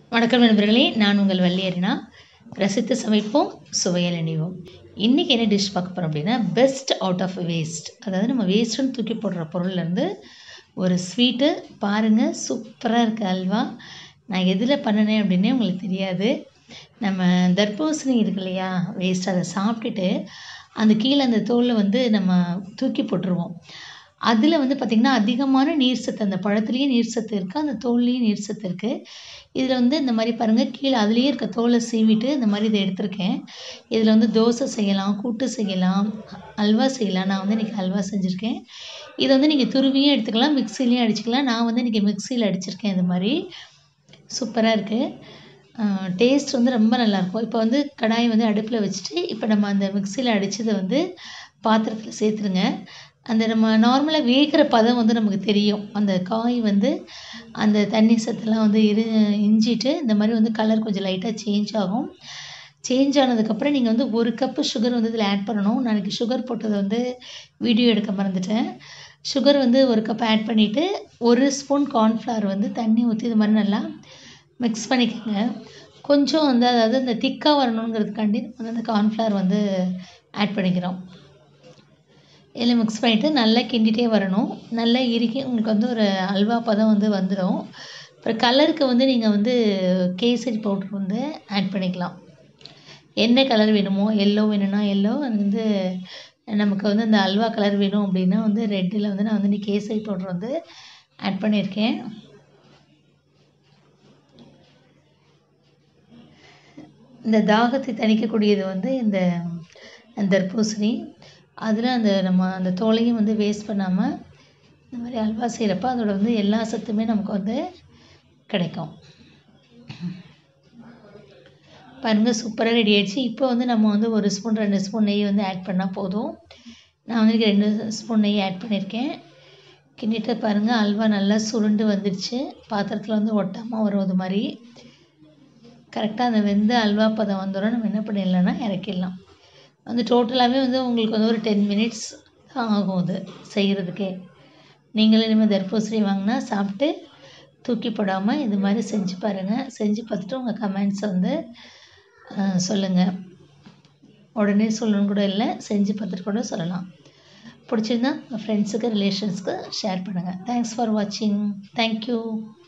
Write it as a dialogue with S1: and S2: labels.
S1: வணக்கம் நண்பர்களே நான் உங்கள் வள்ளியறினா ரசித்து சமைப்போம் சுவையில் நினைவோம் இன்றைக்கி என்ன டிஷ் பார்க்க போகிறோம் அப்படின்னா பெஸ்ட் அவுட் ஆஃப் வேஸ்ட் அதாவது நம்ம வேஸ்ட்டுன்னு தூக்கி போடுற பொருள்லேருந்து ஒரு ஸ்வீட்டு பாருங்கள் சூப்பராக இருக்குது அல்வா நான் எதில் பண்ணினேன் அப்படின்னே உங்களுக்கு தெரியாது நம்ம தர்பூசணி இருக்கு இல்லையா வேஸ்ட் அதை சாப்பிட்டுட்டு அந்த கீழே அந்த தோலை வந்து நம்ம தூக்கி போட்டுருவோம் அதில் வந்து பார்த்திங்கன்னா அதிகமான நீர் சத்து அந்த பழத்துலேயும் நீர் சத்து இருக்குது அந்த தோல்லையும் நீர் சத்து இருக்குது இதில் வந்து இந்த மாதிரி பாருங்கள் கீழே அதுலேயே இருக்க தோலை சீவிட்டு இந்த மாதிரி இதை எடுத்திருக்கேன் இதில் வந்து தோசை செய்யலாம் கூட்டு செய்யலாம் அல்வா செய்யலாம் நான் வந்து இன்றைக்கி அல்வா செஞ்சுருக்கேன் இதை வந்து நீங்கள் துருவியும் எடுத்துக்கலாம் மிக்சிலையும் அடிச்சுக்கலாம் நான் வந்து இன்றைக்கி மிக்சியில் அடிச்சிருக்கேன் இது மாதிரி சூப்பராக இருக்குது டேஸ்ட் வந்து ரொம்ப நல்லாயிருக்கும் இப்போ வந்து கடாயை வந்து அடுப்பில் வச்சுட்டு இப்போ நம்ம அந்த மிக்சியில் அடித்ததை வந்து பாத்திரத்தில் சேர்த்துருங்க அந்த நம்ம நார்மலாக வேகிற பதம் வந்து நமக்கு தெரியும் அந்த காய் வந்து அந்த தண்ணி சத்தெல்லாம் வந்து இரு இஞ்சிட்டு இந்த மாதிரி வந்து கலர் கொஞ்சம் லைட்டாக சேஞ்ச் ஆகும் சேஞ்ச் ஆனதுக்கப்புறம் நீங்கள் வந்து ஒரு கப்பு சுகர் வந்து இதில் ஆட் பண்ணணும் நாளைக்கு சுகர் போட்டதை வந்து வீடியோ எடுக்க மறந்துட்டேன் சுகர் வந்து ஒரு கப் ஆட் பண்ணிவிட்டு ஒரு ஸ்பூன் கார்ன்ஃப்ளவர் வந்து தண்ணி ஊற்றி இது மாதிரி நல்லா மிக்ஸ் பண்ணிக்கோங்க கொஞ்சம் வந்து அதாவது இந்த திக்காக வரணுங்கிறதுக்காண்டி வந்து அந்த கார்ன்ஃப்ளவர் வந்து ஆட் பண்ணிக்கிறோம் இதில் மிக்ஸ் பண்ணிவிட்டு நல்லா கிண்டிகிட்டே வரணும் நல்லா இறுக்கி உங்களுக்கு வந்து ஒரு அல்வா பதம் வந்து வந்துடும் அப்புறம் கலருக்கு வந்து நீங்கள் வந்து கேசரி பவுட்ரு வந்து ஆட் பண்ணிக்கலாம் என்ன கலர் வேணுமோ எல்லோ வேணும்னா எல்லோ அது வந்து நமக்கு வந்து அந்த அல்வா கலர் வேணும் அப்படின்னா வந்து ரெட்டில் வந்து நான் வந்து இன்றைக்கி கேசரி பவுட்ரு வந்து ஆட் பண்ணியிருக்கேன் இந்த தாகத்தை தணிக்கக்கூடியது வந்து இந்த தர்பூசணி அதில் அந்த நம்ம அந்த தோலையும் வந்து வேஸ்ட் பண்ணாமல் இந்த மாதிரி அல்வா செய்கிறப்ப அதோட வந்து எல்லா சத்துமே நமக்கு வந்து கிடைக்கும் பாருங்கள் சூப்பராக ரெடி ஆகிடுச்சு இப்போ வந்து நம்ம வந்து ஒரு ஸ்பூன் ரெண்டு ஸ்பூன் நெய் வந்து ஆட் பண்ணால் போதும் நான் வந்து ரெண்டு ஸ்பூன் நெய் ஆட் பண்ணியிருக்கேன் கிண்டிட்டு பாருங்கள் அல்வா நல்லா சுருண்டு வந்துடுச்சு பாத்திரத்தில் வந்து ஒட்டாமல் வரும் அது மாதிரி கரெக்டாக அந்த வெந்த அல்வா பதம் வந்துடும் நம்ம என்ன பண்ணிடலாம்னா இறக்கிடலாம் வந்து டோட்டலாகவே வந்து உங்களுக்கு வந்து ஒரு டென் மினிட்ஸ் தான் ஆகும் அது செய்கிறதுக்கே நீங்களும் இனிமேல் தர்பூசணி வாங்கினா சாப்பிட்டு தூக்கி போடாமல் இது மாதிரி செஞ்சு பாருங்கள் செஞ்சு பார்த்துட்டு உங்கள் கமெண்ட்ஸை வந்து சொல்லுங்கள் உடனே சொல்லணும்னு கூட இல்லை செஞ்சு பார்த்துட்டு கூட சொல்லலாம் பிடிச்சிருந்தா உங்கள் ஃப்ரெண்ட்ஸுக்கு ரிலேஷன்ஸுக்கு ஷேர் பண்ணுங்கள் தேங்க்ஸ் ஃபார் வாட்சிங் தேங்க்யூ